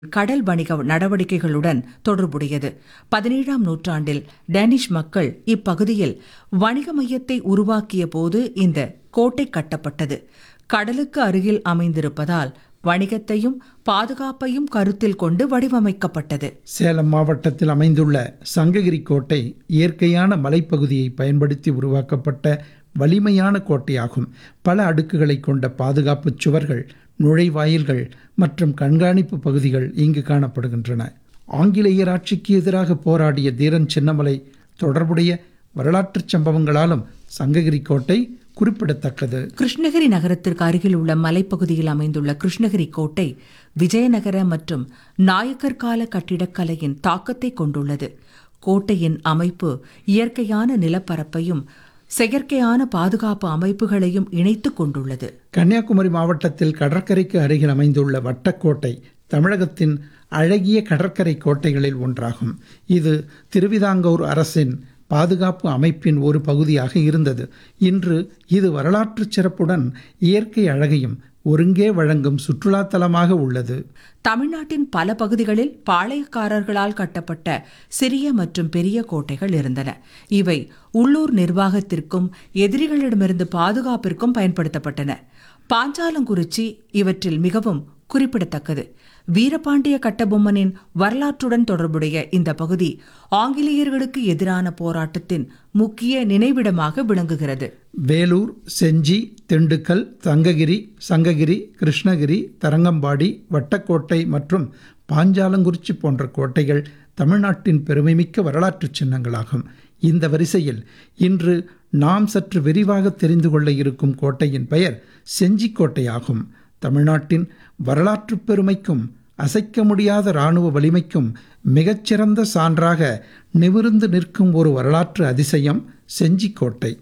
கடல் வணிக நடவடிக்கைகளுடன் தொடர்புடையது பதினேழாம் நூற்றாண்டில் டேனிஷ் மக்கள் இப்பகுதியில் வணிக மையத்தை உருவாக்கிய போது இந்த கோட்டை கட்டப்பட்டது கடலுக்கு அருகில் அமைந்திருப்பதால் வணிகத்தையும் பாதுகாப்பையும் கருத்தில் கொண்டு வடிவமைக்கப்பட்டது சேலம் மாவட்டத்தில் அமைந்துள்ள சங்ககிரி கோட்டை இயற்கையான மலைப்பகுதியை பயன்படுத்தி உருவாக்கப்பட்ட வலிமையான கோட்டையாகும் பல அடுக்குகளை கொண்ட பாதுகாப்பு சுவர்கள் நுழைவாயில்கள் மற்றும் கண்காணிப்பு பகுதிகள் இங்கு காணப்படுகின்றன ஆங்கிலேயர் ஆட்சிக்கு எதிராக போராடிய தீரன் சின்னமலை தொடர்புடைய வரலாற்றுச் சம்பவங்களாலும் சங்ககிரி கோட்டை குறிப்பிடத்தக்கது கிருஷ்ணகிரி நகரத்திற்கு அருகில் உள்ள மலைப்பகுதியில் அமைந்துள்ள கிருஷ்ணகிரி கோட்டை விஜயநகர மற்றும் நாயக்கர் கால கட்டிடக்கலையின் தாக்கத்தை கொண்டுள்ளது கோட்டையின் அமைப்பு இயற்கையான நிலப்பரப்பையும் செயற்கையான பாதுகாப்பு அமைப்புகளையும் இணைத்துக் கொண்டுள்ளது கன்னியாகுமரி மாவட்டத்தில் கடற்கரைக்கு அருகில் அமைந்துள்ள வட்டக்கோட்டை தமிழகத்தின் அழகிய கடற்கரை கோட்டைகளில் ஒன்றாகும் இது திருவிதாங்கூர் அரசின் பாதுகாப்பு அமைப்பின் ஒரு பகுதியாக இருந்தது இன்று இது வரலாற்று சிறப்புடன் இயற்கை அழகையும் ஒருங்கே வழங்கும் சுற்றுலா தலமாக உள்ளது தமிழ்நாட்டின் பல பகுதிகளில் பாளையக்காரர்களால் கட்டப்பட்ட சிறிய மற்றும் பெரிய கோட்டைகள் இருந்தன இவை உள்ளூர் நிர்வாகத்திற்கும் எதிரிகளிடமிருந்து பாதுகாப்பிற்கும் பயன்படுத்தப்பட்டன பாஞ்சாலங்குறிச்சி இவற்றில் மிகவும் குறிப்பிடத்தக்கது வீரபாண்டிய கட்டபொம்மனின் வரலாற்றுடன் தொடர்புடைய இந்த பகுதி ஆங்கிலேயர்களுக்கு எதிரான போராட்டத்தின் முக்கிய நினைவிடமாக விளங்குகிறது வேலூர் செஞ்சி திண்டுக்கல் தங்ககிரி சங்ககிரி கிருஷ்ணகிரி தரங்கம்பாடி வட்டக்கோட்டை மற்றும் பாஞ்சாலங்குறிச்சி போன்ற கோட்டைகள் தமிழ்நாட்டின் பெருமைமிக்க வரலாற்று சின்னங்களாகும் இந்த வரிசையில் இன்று நாம் சற்று விரிவாக தெரிந்து கொள்ள இருக்கும் கோட்டையின் பெயர் செஞ்சிக்கோட்டை ஆகும் தமிழ்நாட்டின் வரலாற்று பெருமைக்கும் அசைக்க முடியாத இராணுவ வலிமைக்கும் மிகச்சிறந்த சான்றாக நிமிர்ந்து நிற்கும் ஒரு வரலாற்று அதிசயம் செஞ்சிக்கோட்டை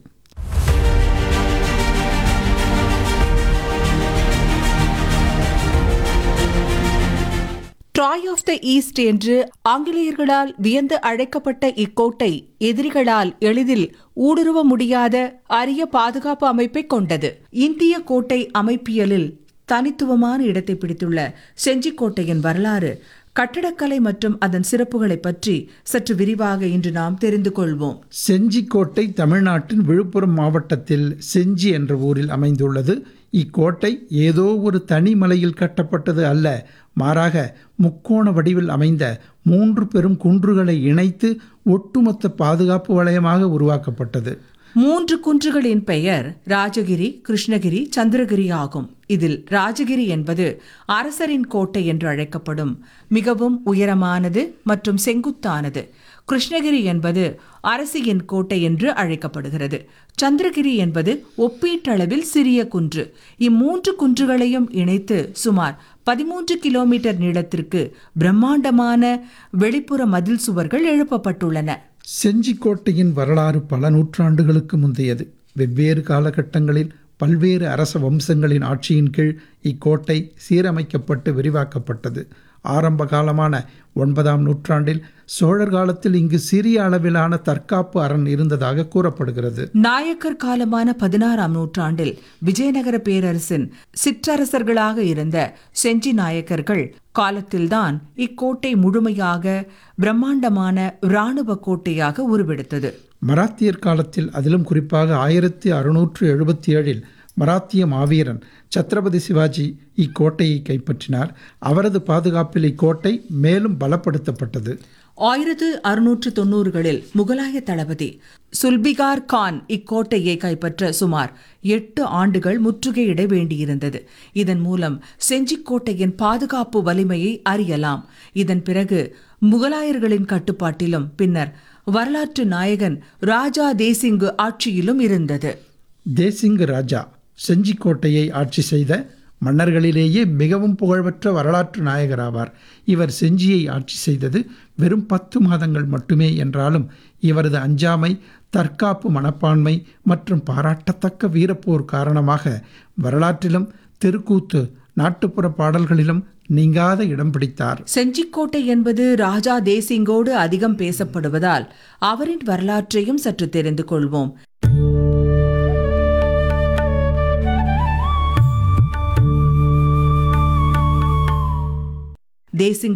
ட்ராய் ஆஃப் த ஈஸ்ட் என்று ஆங்கிலேயர்களால் வியந்து அழைக்கப்பட்ட இக்கோட்டை எதிரிகளால் எளிதில் ஊடுருவ முடியாத அரிய பாதுகாப்பு அமைப்பை கொண்டது இந்திய கோட்டை அமைப்பியலில் தனித்துவமான இடத்தை பிடித்துள்ள செஞ்சிக்கோட்டையின் வரலாறு கட்டடக்கலை மற்றும் அதன் சிறப்புகளை பற்றி சற்று விரிவாக இன்று நாம் தெரிந்து கொள்வோம் செஞ்சிக்கோட்டை தமிழ்நாட்டின் விழுப்புரம் மாவட்டத்தில் செஞ்சி என்ற ஊரில் அமைந்துள்ளது இக்கோட்டை ஏதோ ஒரு தனி மலையில் கட்டப்பட்டது அல்ல மாறாக முக்கோண வடிவில் அமைந்த மூன்று பெரும் குன்றுகளை இணைத்து ஒட்டுமொத்த பாதுகாப்பு வளையமாக உருவாக்கப்பட்டது மூன்று குன்றுகளின் பெயர் ராஜகிரி கிருஷ்ணகிரி சந்திரகிரி ஆகும் இதில் ராஜகிரி என்பது அரசரின் கோட்டை என்று அழைக்கப்படும் மிகவும் உயரமானது மற்றும் செங்குத்தானது கிருஷ்ணகிரி என்பது அரசியின் கோட்டை என்று அழைக்கப்படுகிறது சந்திரகிரி என்பது ஒப்பீட்டளவில் சிறிய குன்று இம்மூன்று குன்றுகளையும் இணைத்து சுமார் பதிமூன்று கிலோமீட்டர் நீளத்திற்கு பிரம்மாண்டமான வெளிப்புற மதில் சுவர்கள் எழுப்பப்பட்டுள்ளன செஞ்சிக்கோட்டையின் வரலாறு பல நூற்றாண்டுகளுக்கு முந்தையது வெவ்வேறு காலகட்டங்களில் பல்வேறு அரச வம்சங்களின் ஆட்சியின் கீழ் இக்கோட்டை சீரமைக்கப்பட்டு விரிவாக்கப்பட்டது ஆரம்ப காலமான ஒன்பதாம் நூற்றாண்டில் சோழர் காலத்தில் இங்கு சிறிய அளவிலான தற்காப்பு அரண் இருந்ததாக கூறப்படுகிறது நாயக்கர் காலமான பதினாறாம் நூற்றாண்டில் விஜயநகர பேரரசின் சிற்றரசர்களாக இருந்த செஞ்சி நாயக்கர்கள் காலத்தில்தான் இக்கோட்டை முழுமையாக பிரம்மாண்டமான இராணுவ கோட்டையாக உருவெடுத்தது மராத்தியர் காலத்தில் அதிலும் குறிப்பாக ஆயிரத்தி அறுநூற்று எழுபத்தி ஏழில் மராத்திய மாவீரன் சத்ரபதி சிவாஜி இக்கோட்டையை கைப்பற்றினார் அவரது பாதுகாப்பில் இக்கோட்டை மேலும் பலப்படுத்தப்பட்டது ஆயிரத்து அறுநூற்று தொன்னூறுகளில் முகலாய தளபதி சுல்பிகார் கான் இக்கோட்டையை கைப்பற்ற சுமார் எட்டு ஆண்டுகள் முற்றுகையிட வேண்டியிருந்தது இதன் மூலம் செஞ்சிக்கோட்டையின் பாதுகாப்பு வலிமையை அறியலாம் இதன் பிறகு முகலாயர்களின் கட்டுப்பாட்டிலும் பின்னர் வரலாற்று நாயகன் ராஜா தேசிங்கு ஆட்சியிலும் இருந்தது தேசிங்கு ராஜா செஞ்சிக்கோட்டையை ஆட்சி செய்த மன்னர்களிலேயே மிகவும் புகழ்பெற்ற வரலாற்று நாயகராவார் இவர் செஞ்சியை ஆட்சி செய்தது வெறும் பத்து மாதங்கள் மட்டுமே என்றாலும் இவரது அஞ்சாமை தற்காப்பு மனப்பான்மை மற்றும் பாராட்டத்தக்க வீரப்போர் காரணமாக வரலாற்றிலும் தெருக்கூத்து நாட்டுப்புற பாடல்களிலும் நீங்காத இடம் பிடித்தார் செஞ்சிக்கோட்டை என்பது ராஜா தேசிங்கோடு அதிகம் பேசப்படுவதால் அவரின் வரலாற்றையும் சற்று தெரிந்து கொள்வோம் தேசிங்